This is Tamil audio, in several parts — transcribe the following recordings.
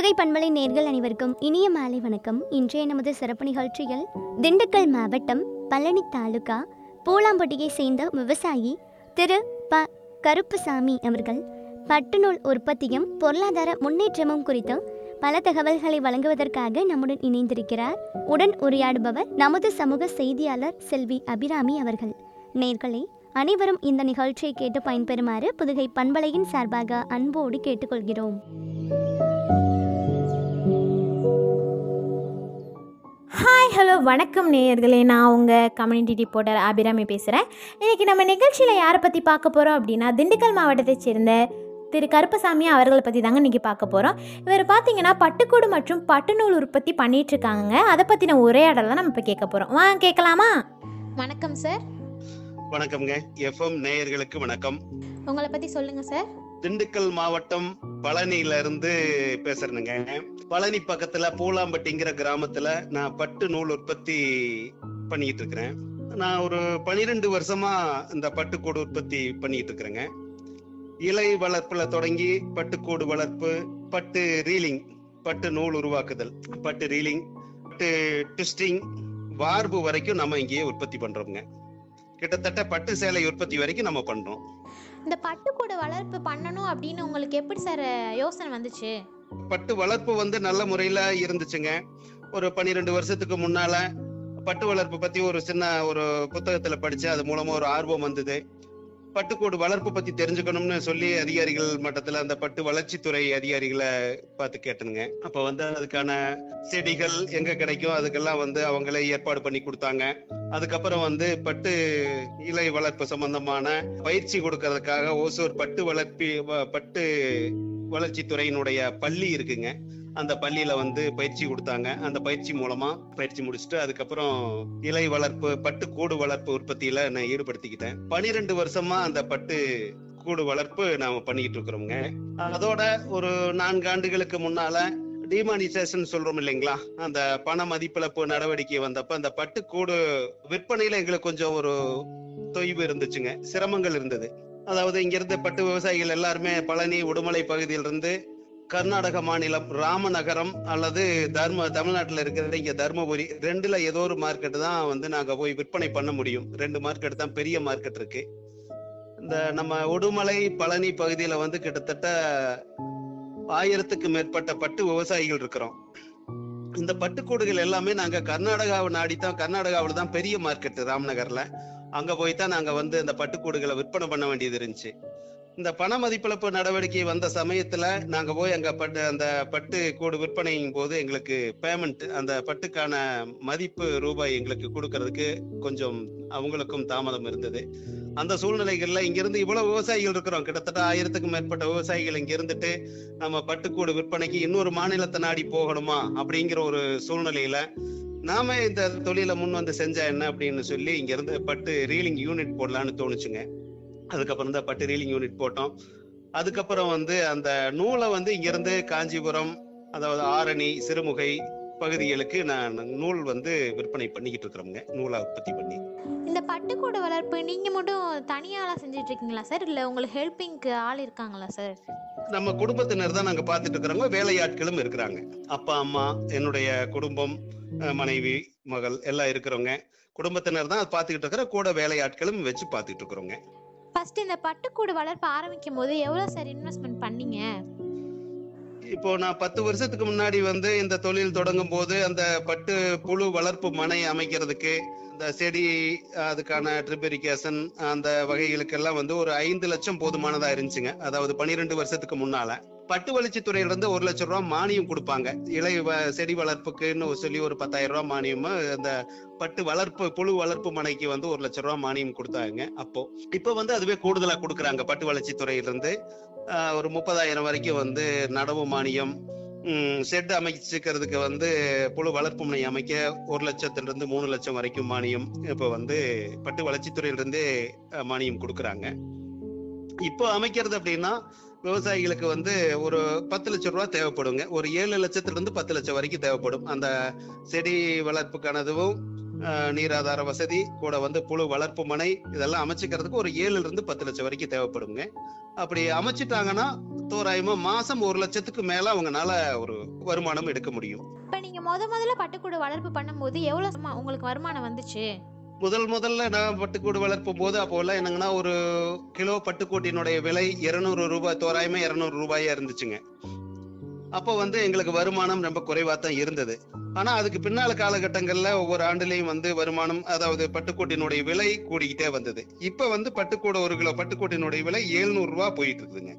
புதுகை பண்பலை நேர்கள் அனைவருக்கும் இனிய மாலை வணக்கம் இன்றைய நமது சிறப்பு நிகழ்ச்சியில் திண்டுக்கல் மாவட்டம் பழனி தாலுகா பூலாம்பட்டியை சேர்ந்த விவசாயி திரு ப கருப்புசாமி அவர்கள் பட்டுநூல் உற்பத்தியும் பொருளாதார முன்னேற்றமும் குறித்து பல தகவல்களை வழங்குவதற்காக நம்முடன் இணைந்திருக்கிறார் உடன் உரையாடுபவர் நமது சமூக செய்தியாளர் செல்வி அபிராமி அவர்கள் நேர்களே அனைவரும் இந்த நிகழ்ச்சியை கேட்டு பயன்பெறுமாறு புதுகை பண்பலையின் சார்பாக அன்போடு கேட்டுக்கொள்கிறோம் ஹாய் ஹலோ வணக்கம் நேயர்களே நான் உங்கள் கம்யூனிட்டி ரிப்போர்ட்டர் அபிராமி பேசுகிறேன் இன்றைக்கி நம்ம நிகழ்ச்சியில் யாரை பற்றி பார்க்க போகிறோம் அப்படின்னா திண்டுக்கல் மாவட்டத்தைச் சேர்ந்த திரு கருப்பசாமி அவர்களை பற்றி தாங்க இன்றைக்கி பார்க்க போகிறோம் இவர் பார்த்தீங்கன்னா பட்டுக்கூடு மற்றும் பட்டுநூல் உற்பத்தி பண்ணிட்டு இருக்காங்க அதை பற்றின உரையாடல் தான் நம்ம இப்போ கேட்க போகிறோம் வா கேட்கலாமா வணக்கம் சார் வணக்கம்ங்க எஃப்எம் நேயர்களுக்கு வணக்கம் உங்களை பற்றி சொல்லுங்கள் சார் திண்டுக்கல் மாவட்டம் பழனியில இருந்து பேசுறேனுங்க பழனி பக்கத்துல பூலாம்பட்டிங்கிற கிராமத்துல நான் பட்டு நூல் உற்பத்தி பண்ணிட்டு இருக்கிறேன் நான் ஒரு பனிரெண்டு வருஷமா இந்த பட்டுக்கூடு உற்பத்தி பண்ணிட்டு இருக்கிறேங்க இலை வளர்ப்புல தொடங்கி பட்டுக்கூடு வளர்ப்பு பட்டு ரீலிங் பட்டு நூல் உருவாக்குதல் பட்டு ரீலிங் பட்டு ட்விஸ்டிங் வார்பு வரைக்கும் நம்ம இங்கேயே உற்பத்தி பண்றோம்ங்க கிட்டத்தட்ட பட்டு சேலை உற்பத்தி வரைக்கும் நம்ம பண்றோம் இந்த பட்டுக்கூடு வளர்ப்பு பண்ணணும் அப்படின்னு உங்களுக்கு எப்படி சார் யோசனை வந்துச்சு பட்டு வளர்ப்பு வந்து நல்ல முறையில இருந்துச்சுங்க ஒரு பன்னிரெண்டு வருஷத்துக்கு முன்னால பட்டு வளர்ப்பு பத்தி ஒரு சின்ன ஒரு புத்தகத்துல படிச்சு அது மூலமா ஒரு ஆர்வம் வந்தது பட்டுக்கூடு வளர்ப்பு பத்தி தெரிஞ்சுக்கணும்னு சொல்லி அதிகாரிகள் மட்டத்துல அந்த பட்டு வளர்ச்சித்துறை அதிகாரிகளை பார்த்து கேட்டனுங்க அப்ப வந்து அதுக்கான செடிகள் எங்க கிடைக்கும் அதுக்கெல்லாம் வந்து அவங்களே ஏற்பாடு பண்ணி கொடுத்தாங்க அதுக்கப்புறம் வந்து பட்டு இலை வளர்ப்பு சம்பந்தமான பயிற்சி கொடுக்கறதுக்காக ஓசூர் பட்டு வளர்ப்பி வ- பட்டு வளர்ச்சித்துறையினுடைய பள்ளி இருக்குங்க அந்த பள்ளியில வந்து பயிற்சி கொடுத்தாங்க அந்த பயிற்சி மூலமா பயிற்சி முடிச்சுட்டு அதுக்கப்புறம் இலை வளர்ப்பு பட்டு கூடு வளர்ப்பு உற்பத்தியில நான் ஈடுபடுத்திக்கிட்டேன் பனிரெண்டு வருஷமா அந்த பட்டு கூடு வளர்ப்பு நாம பண்ணிக்கிட்டு இருக்கிறோங்க அதோட ஒரு நான்கு ஆண்டுகளுக்கு முன்னால டிமானிசேஷன் சொல்றோம் இல்லைங்களா அந்த பண மதிப்பிழப்பு நடவடிக்கை வந்தப்ப அந்த பட்டுக்கூடு விற்பனையில எங்களுக்கு கொஞ்சம் ஒரு தொய்வு இருந்துச்சுங்க சிரமங்கள் இருந்தது அதாவது இங்க இருந்த பட்டு விவசாயிகள் எல்லாருமே பழனி உடுமலை பகுதியிலிருந்து கர்நாடக மாநிலம் ராமநகரம் அல்லது தர்ம தமிழ்நாட்டுல இருக்கிற இங்க தர்மபுரி ரெண்டுல ஏதோ ஒரு மார்க்கெட் தான் வந்து நாங்க போய் விற்பனை பண்ண முடியும் ரெண்டு மார்க்கெட் தான் பெரிய மார்க்கெட் இருக்கு இந்த நம்ம உடுமலை பழனி பகுதியில வந்து கிட்டத்தட்ட ஆயிரத்துக்கு மேற்பட்ட பட்டு விவசாயிகள் இருக்கிறோம் இந்த பட்டுக்கூடுகள் எல்லாமே நாங்க கர்நாடகாவை நாடித்தான் கர்நாடகாவில் தான் பெரிய மார்க்கெட் ராம்நகர்ல அங்க போய் தான் நாங்க வந்து இந்த பட்டுக்கூடுகளை விற்பனை பண்ண வேண்டியது இருந்துச்சு இந்த பண மதிப்பிழப்பு நடவடிக்கை வந்த சமயத்துல நாங்க போய் அங்க பட்டு அந்த பட்டு கூடு விற்பனையின் போது எங்களுக்கு பேமெண்ட் அந்த பட்டுக்கான மதிப்பு ரூபாய் எங்களுக்கு கொடுக்கறதுக்கு கொஞ்சம் அவங்களுக்கும் தாமதம் இருந்தது அந்த சூழ்நிலைகள்ல இங்கிருந்து இவ்வளவு விவசாயிகள் இருக்கிறோம் கிட்டத்தட்ட ஆயிரத்துக்கும் மேற்பட்ட விவசாயிகள் இங்க இருந்துட்டு நம்ம பட்டுக்கூடு விற்பனைக்கு இன்னொரு மாநிலத்தை நாடி போகணுமா அப்படிங்கிற ஒரு சூழ்நிலையில நாம இந்த தொழிலை முன் வந்து செஞ்சா என்ன அப்படின்னு சொல்லி இங்க இருந்து பட்டு ரீலிங் யூனிட் போடலான்னு தோணுச்சுங்க அதுக்கப்புறம் தான் பட்டு ரீலிங் யூனிட் போட்டோம் அதுக்கப்புறம் வந்து அந்த நூலை வந்து இங்க இருந்து காஞ்சிபுரம் அதாவது ஆரணி சிறுமுகை பகுதிகளுக்கு நான் நூல் வந்து விற்பனை பண்ணிக்கிட்டு இருக்கிறோங்க நூலை உற்பத்தி பண்ணி இந்த பட்டுக்கூடு வளர்ப்பு நீங்கள் மட்டும் தனியாளாக செஞ்சுட்டு இருக்கீங்களா சார் இல்லை உங்களுக்கு ஹெல்ப்பிங்க்கு ஆள் இருக்காங்களா சார் நம்ம குடும்பத்தினர் தான் நாங்க பார்த்துட்டு இருக்கிறோங்க வேலையாட்களும் இருக்கிறாங்க அப்பா அம்மா என்னுடைய குடும்பம் அஹ் மனைவி மகள் எல்லாம் இருக்கிறவங்க குடும்பத்தினர் தான் அது பார்த்துக்கிட்டு இருக்கிற கூட வேலையாட்களும் வச்சு பார்த்துட்டு இருக்கிறோங்க ஃபர்ஸ்ட் இந்த பட்டுக்கூடு வளர்ப்பு ஆரம்பிக்கும் போது எவ்வளோ சார் இன்வெஸ்ட்மெண்ட் பண்ணீங்க இப்போ நான் பத்து வருஷத்துக்கு முன்னாடி வந்து இந்த தொழில் தொடங்கும் போது அந்த பட்டு புழு வளர்ப்பு மனை அமைக்கிறதுக்கு இந்த செடி அதுக்கான ட்ரிப் இரிகேஷன் அந்த வகைகளுக்கெல்லாம் வந்து ஒரு ஐந்து லட்சம் போதுமானதா இருந்துச்சுங்க அதாவது பன்னிரெண்டு வருஷத்துக்கு முன்னால பட்டு வளர்ச்சித்துறையில இருந்து ஒரு லட்சம் ரூபாய் மானியம் கொடுப்பாங்க இலை வ- செடி வளர்ப்புக்குன்னு சொல்லி ஒரு பத்தாயிரம் ரூபாய் மானியம் அந்த பட்டு வளர்ப்பு புழு வளர்ப்பு மனைக்கு வந்து ஒரு லட்சம் ரூபாய் மானியம் கொடுத்தாங்க அப்போ இப்ப வந்து அதுவே கூடுதலா கொடுக்குறாங்க பட்டு வளர்ச்சித்துறையில இருந்து ஆஹ் ஒரு முப்பதாயிரம் வரைக்கும் வந்து நடவு மானியம் ஷெட் அமைச்சுக்கிறதுக்கு வந்து புழு வளர்ப்பு முனை அமைக்க ஒரு லட்சத்துல இருந்து மூணு லட்சம் வரைக்கும் மானியம் இப்ப வந்து பட்டு வளர்ச்சித்துறையிலிருந்தே அஹ், மானியம் கொடுக்குறாங்க இப்போ அமைக்கிறது அப்படின்னா விவசாயிகளுக்கு வந்து ஒரு பத்து லட்சம் ரூபாய் தேவைப்படுங்க ஒரு ஏழு லட்சத்துல இருந்து பத்து லட்சம் வரைக்கும் தேவைப்படும் அந்த செடி வளர்ப்புக்கானதும் அஹ், நீராதார வசதி கூட வந்து புழு வளர்ப்பு மனை இதெல்லாம் அமைச்சுக்கிறதுக்கு ஒரு ஏழுல இருந்து பத்து லட்சம் வரைக்கும் தேவைப்படுங்க அப்படி அமைச்சிட்டாங்கன்னா தோராயமா மாசம் ஒரு லட்சத்துக்கு மேல அவங்கனால ஒரு வருமானம் எடுக்க முடியும் இப்போ நீங்கள் முத முதல்ல பட்டுக்கூடு வளர்ப்பு பண்ணும்போது எவ்வளோ சமா- உங்களுக்கு வருமானம் வந்துச்சு முதல் முதல்ல நான் பட்டுக்கூடு வளர்ப்பும் போது அப்போல்லாம் என்னங்கன்னா ஒரு கிலோ பட்டுக்கூட்டினுடைய விலை இருநூறு ரூபாய் தோராயமா இருநூறு ரூபாயா இருந்துச்சுங்க அப்போ வந்து எங்களுக்கு வருமானம் ரொம்ப குறைவா தான் இருந்தது ஆனா அதுக்கு பின்னால காலகட்டங்கள்ல ஒவ்வொரு ஆண்டுலயும் வந்து வருமானம் அதாவது பட்டுக்கூட்டினுடைய விலை கூடிக்கிட்டே வந்தது இப்ப வந்து பட்டுக்கூட ஒரு கிலோ பட்டுக்கூட்டினுடைய விலை 700 ரூபாய் போயிட்டு இருக்குதுங்க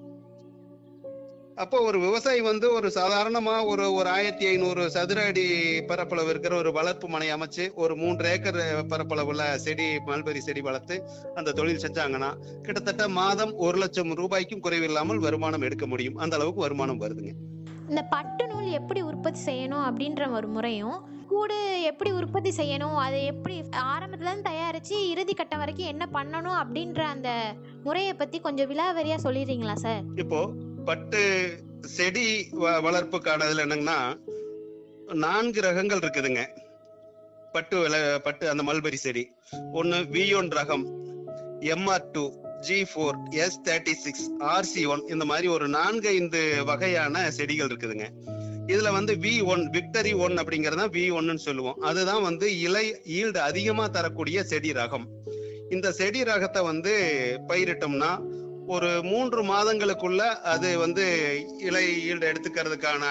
அப்போ ஒரு விவசாயி வந்து ஒரு சாதாரணமா ஒரு ஒரு ஆயிரத்தி ஐநூறு சதுர அடி பரப்பளவு இருக்கிற ஒரு வளர்ப்பு மனை அமைச்சு ஒரு மூன்று ஏக்கர் பரப்பளவுல செடி மல்பெரி செடி வளர்த்து அந்த தொழில் செஞ்சாங்கன்னா கிட்டத்தட்ட மாதம் ஒரு லட்சம் ரூபாய்க்கும் குறைவில்லாமல் வருமானம் எடுக்க முடியும் அந்த அளவுக்கு வருமானம் வருதுங்க இந்த பட்டு நூல் எப்படி உற்பத்தி செய்யணும் அப்படின்ற ஒரு முறையும் கூடு எப்படி உற்பத்தி செய்யணும் அதை எப்படி ஆரம்பத்துலேருந்து தயாரித்து இறுதி கட்டம் வரைக்கும் என்ன பண்ணணும் அப்படின்ற அந்த முறையை பற்றி கொஞ்சம் விலாவரியாக சொல்லிடுறீங்களா சார் இப்போ பட்டு செடி வ- வளர்ப்புக்கானதுல என்னங்கன்னா நான்கு ரகங்கள் இருக்குதுங்க பட்டு விள பட்டு அந்த மல்பெரி செடி ஒன்னு வி ஒன் ரகம் MR two G four S thirty six RC one இந்த மாதிரி ஒரு நான்கு ஐந்து வகையான செடிகள் இருக்குதுங்க இதுல வந்து வி ஒன் விக்டரி ஒன் அப்படிங்கறத வி ஒன்னு சொல்லுவோம் அதுதான் வந்து இலை ஈல்டு அதிகமா தரக்கூடிய செடி ரகம் இந்த செடி ரகத்தை வந்து பயிரிட்டோம்னா ஒரு மூன்று மாதங்களுக்குள்ள அது வந்து இலை ஈல்டு எடுத்துக்கிறதுக்கான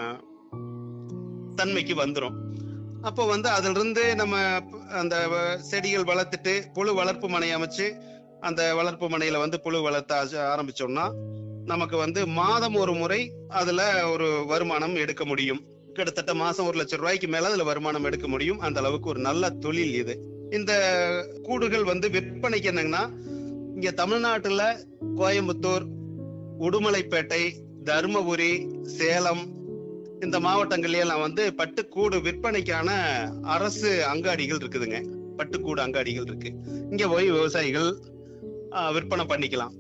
தன்மைக்கு வந்துரும் அப்போ வந்து அதுல இருந்து நம்ம அந்த வ- செடிகள் வளர்த்துட்டு புழு வளர்ப்பு மனை அமைச்சு அந்த வளர்ப்பு மனையில வந்து புழு வளர்த்த ஆச- ஆரம்பிச்சோம்னா நமக்கு வந்து மாதம் ஒரு முறை அதுல ஒரு வருமானம் எடுக்க முடியும் கிட்டத்தட்ட மாசம் ஒரு லட்சம் ரூபாய்க்கு மேல அதுல வருமானம் எடுக்க முடியும் அந்த அளவுக்கு ஒரு நல்ல தொழில் இது இந்த கூடுகள் வந்து விற்பனைக்கு என்னங்கன்னா இங்க தமிழ்நாட்டுல கோயம்புத்தூர் உடுமலைப்பேட்டை தருமபுரி சேலம் இந்த மாவட்டங்கள்லாம் வந்து பட்டுக்கூடு விற்பனைக்கான அரசு அங்காடிகள் இருக்குதுங்க பட்டுக்கூடு அங்காடிகள் இருக்கு இங்க போய் விவசாயிகள் ஆஹ், விற்பனை பண்ணிக்கலாம்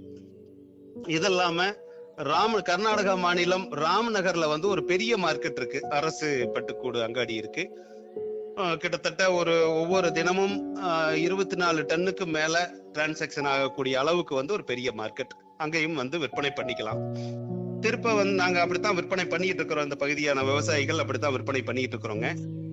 இதல்லாம ராம கர்நாடகா மாநிலம் ராம்நகர்ல வந்து ஒரு பெரிய மார்க்கெட் இருக்கு அரசு பட்டுக்கூடு அங்காடி இருக்கு ஆஹ், கிட்டத்தட்ட ஒரு ஒவ்வொரு தினமும் இருபத்தி நாலு டன்னுக்கு மேல டிரான்சாக்சன் ஆகக்கூடிய அளவுக்கு வந்து ஒரு பெரிய மார்க்கெட் அங்கேயும் வந்து விற்பனை பண்ணிக்கலாம் திருப்ப வந்து நாங்க அப்படித்தான் விற்பனை பண்ணிட்டு இருக்கிறோம் இந்த பகுதியான விவசாயிகள் அப்படித்தான் விற்பனை பண்ணிட்டு இருக்கிறோங்க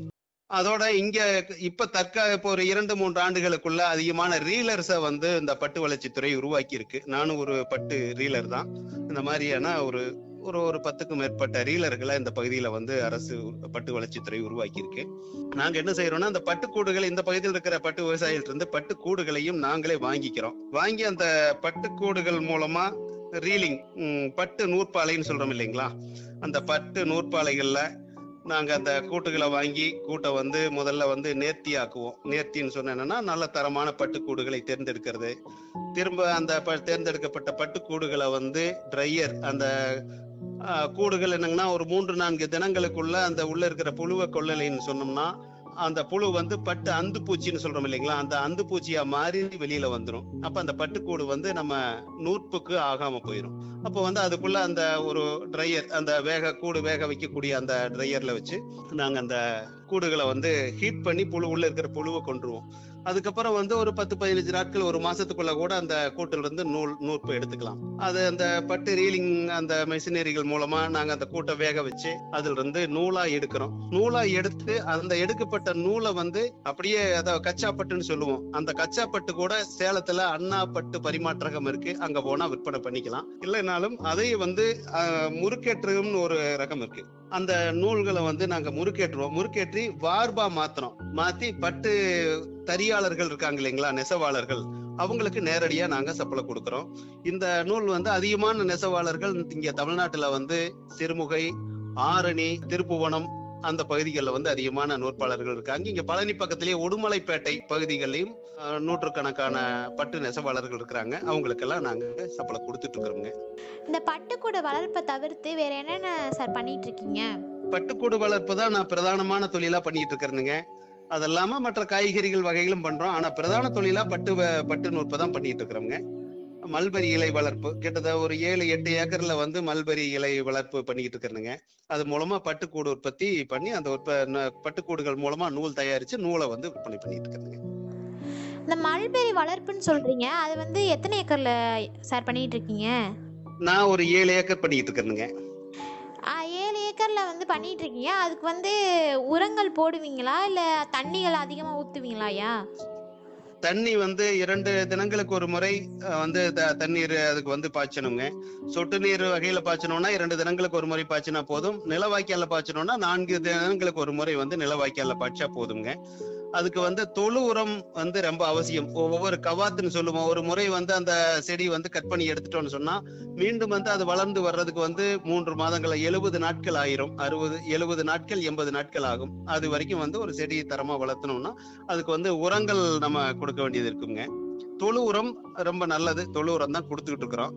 அதோட இங்க இப்ப தற்க இப்போ ஒரு இரண்டு மூன்று ஆண்டுகளுக்குள்ள அதிகமான ரீலர்ஸ வந்து இந்த பட்டு வளர்ச்சித்துறை உருவாக்கி இருக்கு நானும் ஒரு பட்டு ரீலர் தான் இந்த மாதிரியான ஒரு ஒரு ஒரு பத்துக்கும் மேற்பட்ட ரீலர்களை இந்த பகுதியில வந்து அரசு பட்டு வளர்ச்சித்துறை உருவாக்கி இருக்கு நாங்க என்ன செய்யறோம்னா அந்த பட்டுக்கூடுகள் இந்த பகுதியில் இருக்கிற பட்டு விவசாயிகள் இருந்து பட்டுக்கூடுகளையும் நாங்களே வாங்கிக்கிறோம் வாங்கி அந்த பட்டுக்கூடுகள் மூலமா ரீலிங் பட்டு நூற்பாலைன்னு சொல்றோம் இல்லைங்களா அந்த பட்டு நூற்பாலைகள்ல நாங்க அந்த கூட்டுகளை வாங்கி கூட்டை வந்து முதல்ல வந்து நேர்த்தி ஆக்குவோம் நேர்த்தின்னு சொன்ன என்னன்னா நல்ல தரமான பட்டுக்கூடுகளை தேர்ந்தெடுக்கிறது திரும்ப அந்த ப- தேர்ந்தெடுக்கப்பட்ட பட்டுக்கூடுகளை வந்து ட்ரையர் அந்த ஆஹ், கூடுகள் என்னங்கன்னா ஒரு மூன்று நான்கு தினங்களுக்குள்ள அந்த உள்ள இருக்கிற புழுவை கொள்ளலைன்னு சொன்னோம்னா அந்த புழு வந்து பட்டு அந்து பூச்சின்னு சொல்றோம் இல்லைங்களா அந்த அந்து பூச்சியா மாறி வெளியில வந்துரும் அப்ப அந்த பட்டுக்கூடு வந்து நம்ம நூற்புக்கு ஆகாம போயிடும் அப்போ வந்து அதுக்குள்ள அந்த ஒரு ட்ரையர் அந்த வேக கூடு வேக வைக்கக்கூடிய அந்த ட்ரையர்ல வச்சு நாங்க அந்த கூடுகளை வந்து ஹீட் பண்ணி புழு உள்ள இருக்கிற புழுவை கொண்டுருவோம் அதுக்கப்புறம் வந்து ஒரு பத்து பதினஞ்சு நாட்கள் ஒரு மாசத்துக்குள்ள கூட அந்த கூட்டுல இருந்து நூல் நூற்பு எடுத்துக்கலாம் அது அந்த பட்டு ரீலிங் அந்த மெஷினரிகள் மூலமா நாங்க அந்த கூட்டை வேக வச்சு அதுல இருந்து நூலா எடுக்கிறோம் நூலா எடுத்து அந்த எடுக்கப்பட்ட நூலை வந்து அப்படியே அத கச்சா பட்டுன்னு சொல்லுவோம் அந்த கச்சா பட்டு கூட சேலத்துல அண்ணா பட்டு பரிமாற்றகம் இருக்கு அங்க போனா விற்பனை பண்ணிக்கலாம் இல்லைனாலும் அதை வந்து ஆஹ், முறுக்கேற்றுன்னு ஒரு ரகம் இருக்கு அந்த நூல்களை வந்து நாங்க முறுக்கேற்றுவோம் முறுக்கேற்றி வார்பா மாத்துறோம் மாத்தி பட்டு தறியாளர்கள் இருக்காங்க இல்லைங்களா நெசவாளர்கள் அவங்களுக்கு நேரடியா நாங்க சப்பளை கொடுக்கறோம் இந்த நூல் வந்து அதிகமான நெசவாளர்கள் இங்க தமிழ்நாட்டுல வந்து சிறுமுகை ஆரணி திருப்புவனம் அந்த பகுதிகளில் வந்து அதிகமான நூற்பாளர்கள் இருக்காங்க இங்க பழனி பக்கத்திலேயே உடுமலைப்பேட்டை பகுதிகளிலும் அஹ், நூற்றுக்கணக்கான பட்டு நெசவாளர்கள் இருக்கிறாங்க அவங்களுக்கெல்லாம் நாங்க சப்பளை கொடுத்துட்டு இருக்கிறோங்க இந்த பட்டுக்கூட வளர்ப்பை தவிர்த்து வேற என்னென்ன சார் பண்ணிட்டு இருக்கீங்க பட்டுக்கூடு வளர்ப்பு தான் நான் பிரதானமான தொழிலா பண்ணிட்டு இருக்கிறேனுங்க அது இல்லாம மற்ற காய்கறிகள் வகைகளும் பண்றோம் ஆனா பிரதான தொழிலா பட்டு வ- பட்டு நூற்பை தான் பண்ணிட்டு இருக்கிறோங்க மல்பரி இலை வளர்ப்பு கிட்டத்தட்ட ஒரு ஏழு எட்டு ஏக்கர்ல வந்து மல்பரி இலை வளர்ப்பு பண்ணிக்கிட்டு இருக்கிறேனுங்க அது மூலமா பட்டுக்கூடு உற்பத்தி பண்ணி அந்த உற்ப ந- பட்டுக்கூடுகள் மூலமா நூல் தயாரிச்சு நூலை வந்து விற்பனை பண்ணிட்டு இருக்கிறேங்க இந்த மல்பெரி வளர்ப்புன்னு சொல்றீங்க அது வந்து எத்தனை ஏக்கர்ல சார் பண்ணிட்டு இருக்கீங்க நான் ஒரு ஏழு ஏக்கர் பண்ணிட்டு இருக்கிறேனுங்க ஆ, ஏழு ஏக்கர்ல வந்து பண்ணிட்டு இருக்கீங்க அதுக்கு வந்து உரங்கள் போடுவீங்களா இல்ல தண்ணிகள் அதிகமா ஊத்துவீங்களா ஐயா தண்ணி வந்து இரண்டு தினங்களுக்கு ஒரு முறை அஹ், வந்து த- தண்ணீர் அதுக்கு வந்து பாய்ச்சணுங்க சொட்டு நீர் வகையில பாய்ச்சணும்னா இரண்டு தினங்களுக்கு ஒரு முறை பாய்ச்சினா போதும் நிலவாய்க்கால பாய்ச்சணும்னா நான்கு தினங்களுக்கு ஒரு முறை வந்து நிலவாய்க்கால பாய்ச்சா போதுங்க அதுக்கு வந்து தொழு உரம் வந்து ரொம்ப அவசியம் ஒவ்வொரு கவாத்துன்னு சொல்லுவோம் ஒரு முறை வந்து அந்த செடி வந்து கட் பண்ணி எடுத்துட்டோம்னு சொன்னா மீண்டும் வந்து அது வளர்ந்து வர்றதுக்கு வந்து மூன்று மாதங்கள் எழுபது நாட்கள் ஆயிரும் அறுபது எழுபது நாட்கள் எண்பது நாட்கள் ஆகும் அது வரைக்கும் வந்து ஒரு செடியை தரமா வளர்த்தணும்னா அதுக்கு வந்து உரங்கள் நம்ம கொடுக்க வேண்டியது இருக்குங்க தொழு உரம் ரொம்ப நல்லது தொழு உரம் தான் கொடுத்துக்கிட்டு இருக்கிறோம்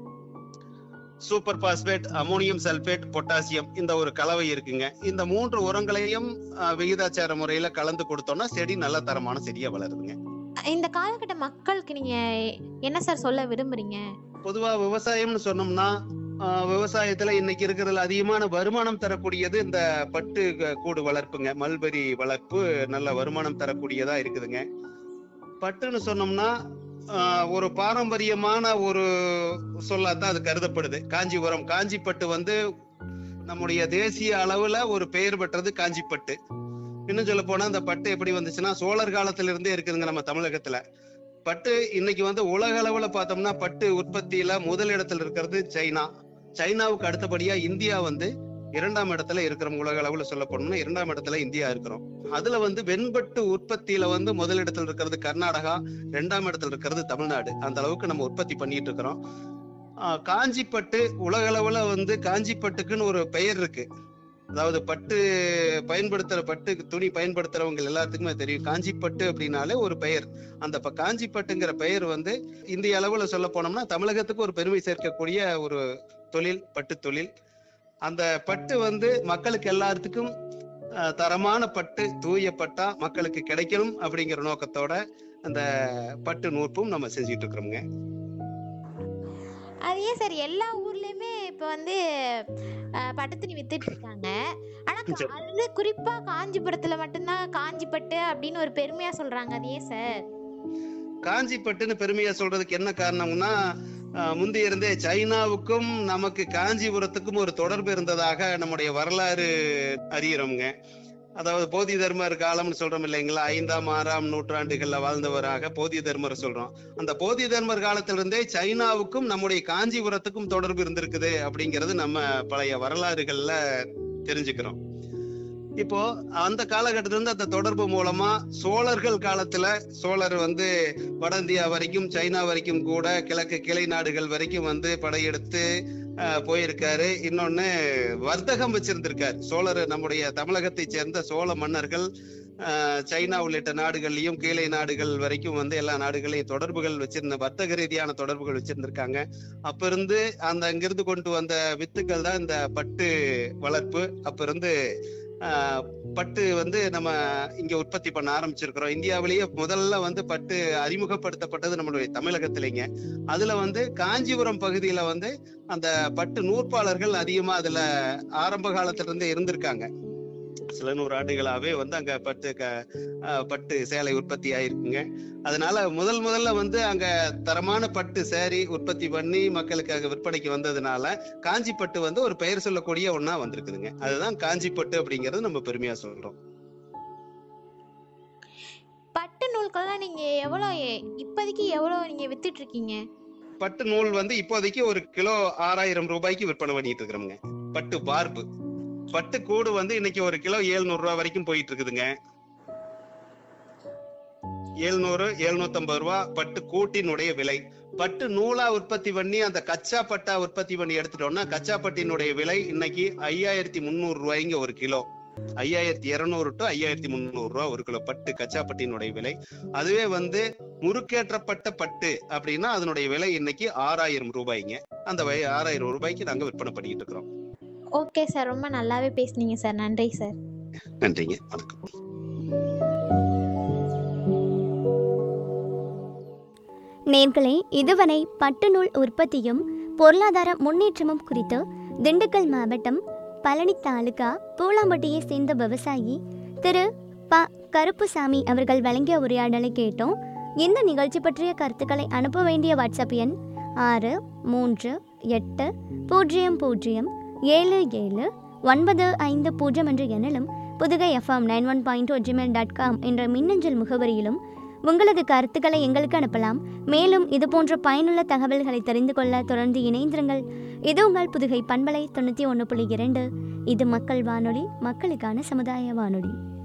super phosphate ammonium sulphate potassium இந்த ஒரு கலவை இருக்குங்க இந்த மூன்று உரங்களையும் அஹ், விகிதாச்சார முறையில கலந்து கொடுத்தோம்னா செடி நல்ல தரமான செடியா வளருதுங்க இந்த காலகட்ட மக்களுக்கு நீங்க என்ன சார் சொல்ல விரும்புறீங்க பொதுவா விவசாயம்னு சொன்னோம்னா ஆஹ், விவசாயத்துல இன்னைக்கு இருக்கிறதுல அதிகமான வருமானம் தரக்கூடியது இந்த பட்டு க- கூடு வளர்ப்புங்க மல்பெரி வளர்ப்பு நல்ல வருமானம் தரக்கூடியதா இருக்குதுங்க பட்டுன்னு சொன்னோம்னா ஆஹ், ஒரு பாரம்பரியமான ஒரு சொல்லாதான் அது கருதப்படுது காஞ்சிபுரம் காஞ்சிப்பட்டு வந்து நம்முடைய தேசிய அளவுல ஒரு பெயர் பெற்றது காஞ்சிப்பட்டு இன்னும் சொல்ல போனா இந்த பட்டு எப்படி வந்துச்சுன்னா சோழர் காலத்துல இருந்தே இருக்குதுங்க நம்ம தமிழகத்துல பட்டு இன்னைக்கு வந்து உலக அளவுல பார்த்தோம்னா பட்டு உற்பத்தியில முதல் இடத்துல இருக்கிறது சைனா சைனாவுக்கு அடுத்தபடியா இந்தியா வந்து இரண்டாம் இடத்துல இருக்கிறோம் உலக அளவுல சொல்ல போனோம்னா இரண்டாம் இடத்துல இந்தியா இருக்கிறோம் அதுல வந்து வெண்பட்டு உற்பத்தியில வந்து முதல் இடத்துல இருக்கிறது கர்நாடகா இரண்டாம் இடத்துல இருக்கிறது தமிழ்நாடு அந்த அளவுக்கு நம்ம உற்பத்தி பண்ணிட்டு இருக்கிறோம் ஆஹ் காஞ்சிப்பட்டு உலக அளவுல வந்து காஞ்சிப்பட்டுக்குன்னு ஒரு பெயர் இருக்கு அதாவது பட்டு பயன்படுத்துற பட்டு துணி பயன்படுத்துறவங்க எல்லாத்துக்குமே தெரியும் காஞ்சிப்பட்டு அப்படின்னாலே ஒரு பெயர் அந்த ப- காஞ்சிப்பட்டுங்கிற பெயர் வந்து இந்திய அளவுல சொல்ல போனோம்னா தமிழகத்துக்கு ஒரு பெருமை சேர்க்கக்கூடிய ஒரு தொழில் பட்டு தொழில் அந்த பட்டு வந்து மக்களுக்கு எல்லாத்துக்கும் அஹ், தரமான பட்டு தூய பட்டா மக்களுக்கு கிடைக்கணும் அப்படிங்கிற நோக்கத்தோட அந்த பட்டு நூற்பும் நம்ம செஞ்சுட்டு இருக்கிறோம்ங்க அது ஏன் சார் எல்லா ஊர்லயுமே இப்ப வந்து அஹ், பட்டுத்துணி வித்துட்டு இருக்காங்க ஆனா சரி. அது குறிப்பா காஞ்சிபுரத்துல மட்டும்தான் காஞ்சிப்பட்டு அப்படின்னு ஒரு பெருமையா சொல்றாங்க அது ஏன் சார் காஞ்சிப்பட்டுன்னு பெருமையா சொல்றதுக்கு என்ன காரணம்னா அஹ், முந்தி இருந்தே சைனாவுக்கும் நமக்கு காஞ்சிபுரத்துக்கும் ஒரு தொடர்பு இருந்ததாக நம்முடைய வரலாறு அறிகிறோம்ங்க அதாவது போதி தர்மர் காலம்னு சொல்றோம் இல்லைங்களா ஐந்தாம் ஆறாம் நூற்றாண்டுகள்ல வாழ்ந்தவராக போதி தர்மர் சொல்றோம் அந்த போதி தர்மர் காலத்திலிருந்தே சைனாவுக்கும் நம்முடைய காஞ்சிபுரத்துக்கும் தொடர்பு இருந்திருக்குது அப்படிங்கிறது நம்ம பழைய வரலாறுகள்ல தெரிஞ்சுக்கிறோம் இப்போ அந்த காலகட்டத்துல இருந்து அந்த தொடர்பு மூலமா சோழர்கள் காலத்துல சோழர் வந்து வட இந்தியா வரைக்கும் சைனா வரைக்கும் கூட கிழக்கு கிளை நாடுகள் வரைக்கும் வந்து படையெடுத்து அஹ், போயிருக்காரு இன்னொன்னு வர்த்தகம் வச்சிருந்திருக்காரு சோழர் நம்முடைய தமிழகத்தை சேர்ந்த சோழ மன்னர்கள் அஹ், சைனா உள்ளிட்ட நாடுகள்லயும் கீழே நாடுகள் வரைக்கும் வந்து எல்லா நாடுகளையும் தொடர்புகள் வச்சிருந்த வர்த்தக ரீதியான தொடர்புகள் வச்சிருந்திருக்காங்க அப்ப இருந்து அந்த அங்கிருந்து கொண்டு வந்த வித்துக்கள் தான் இந்த பட்டு வளர்ப்பு அப்ப இருந்து ஆஹ், பட்டு வந்து நம்ம இங்க உற்பத்தி பண்ண ஆரம்பிச்சிருக்கிறோம் இந்தியாவிலேயே முதல்ல வந்து பட்டு அறிமுகப்படுத்தப்பட்டது நம்மளுடைய தமிழகத்திலேங்க அதுல வந்து காஞ்சிபுரம் பகுதியில வந்து அந்த பட்டு நூற்பாளர்கள் அதிகமா அதுல ஆரம்ப காலத்துல இருந்தே இருந்திருக்காங்க சில நூறு ஆண்டுகளாவே வந்து அங்க பட்டு க- ஆஹ், பட்டு சேலை உற்பத்தி ஆயிருக்குங்க அதனால முதல் முதல்ல வந்து அங்க தரமான பட்டு சேரி உற்பத்தி பண்ணி மக்களுக்கு அங்க விற்பனைக்கு வந்ததுனால காஞ்சிப்பட்டு வந்து ஒரு பெயர் சொல்லக்கூடிய ஒண்ணா வந்திருக்குதுங்க அதுதான் காஞ்சிப்பட்டு அப்படிங்கறது நம்ம பெருமையா சொல்றோம் பட்டு நூல்கள்லாம் நீங்க எவ்வளோ இப்போதைக்கு எவ்வளோ நீங்க வித்துட்டு இருக்கீங்க பட்டு நூல் வந்து இப்போதைக்கு ஒரு கிலோ ஆறாயிரம் ரூபாய்க்கு விற்பனை பண்ணிட்டு இருக்கிறோம்ங்க பட்டு பார்பு பட்டு கூடு வந்து இன்னைக்கு ஒரு கிலோ 700 ரூபாய் வரைக்கும் போயிட்டு இருக்குதுங்க எழுநூறு எழுநூத்தம்பது ரூபா பட்டு கூட்டினுடைய விலை பட்டு நூலா உற்பத்தி பண்ணி அந்த கச்சா பட்டா உற்பத்தி பண்ணி எடுத்துட்டோம்னா கச்சா பட்டினுடைய விலை இன்னைக்கு ஐயாயிரத்தி முந்நூறு ரூபாய்ங்க ஒரு கிலோ ஐயாயிரத்தி இருநூறு டு ஐயாயிரத்தி முந்நூறு ரூபாய் ஒரு கிலோ பட்டு கச்சா பட்டினுடைய விலை அதுவே வந்து முறுக்கேற்றப்பட்ட பட்டு அப்படின்னா அதனுடைய விலை இன்னைக்கு ஆறாயிரம் ரூபாய்ங்க அந்த வய- ஆறாயிரம் ரூபாய்க்கு நாங்க விற்பனை பண்ணிட்டு இருக்கிறோம் ஓகே சார் ரொம்ப நல்லாவே பேசுனீங்க சார் நன்றி சார் நன்றிங்க வணக்கம் நேர்களே இதுவரை பட்டுநூல் உற்பத்தியும் பொருளாதார முன்னேற்றமும் குறித்து திண்டுக்கல் மாவட்டம் பழனி தாலுகா பூலாம்பட்டியை சேர்ந்த விவசாயி திரு ப கருப்புசாமி அவர்கள் வழங்கிய உரையாடலை கேட்டோம் இந்த நிகழ்ச்சி பற்றிய கருத்துக்களை அனுப்ப வேண்டிய வாட்ஸ்அப் எண் ஆறு மூன்று எட்டு பூஜ்ஜியம் பூஜ்ஜியம் ஏழு ஏழு ஒன்பது ஐந்து பூஜ்ஜியம் என்ற எண்ணிலும் Puthugai FM nine one point Gmail dot com என்ற மின்னஞ்சல் முகவரியிலும் உங்களது கருத்துக்களை எங்களுக்கு அனுப்பலாம் மேலும் இது போன்ற பயனுள்ள தகவல்களை தெரிந்து கொள்ள தொடர்ந்து இணைந்திருங்கள் இது உங்கள் புதுகை பண்பலை தொண்ணூற்றி ஒன்று புள்ளி இரண்டு இது மக்கள் வானொலி மக்களுக்கான சமுதாய வானொலி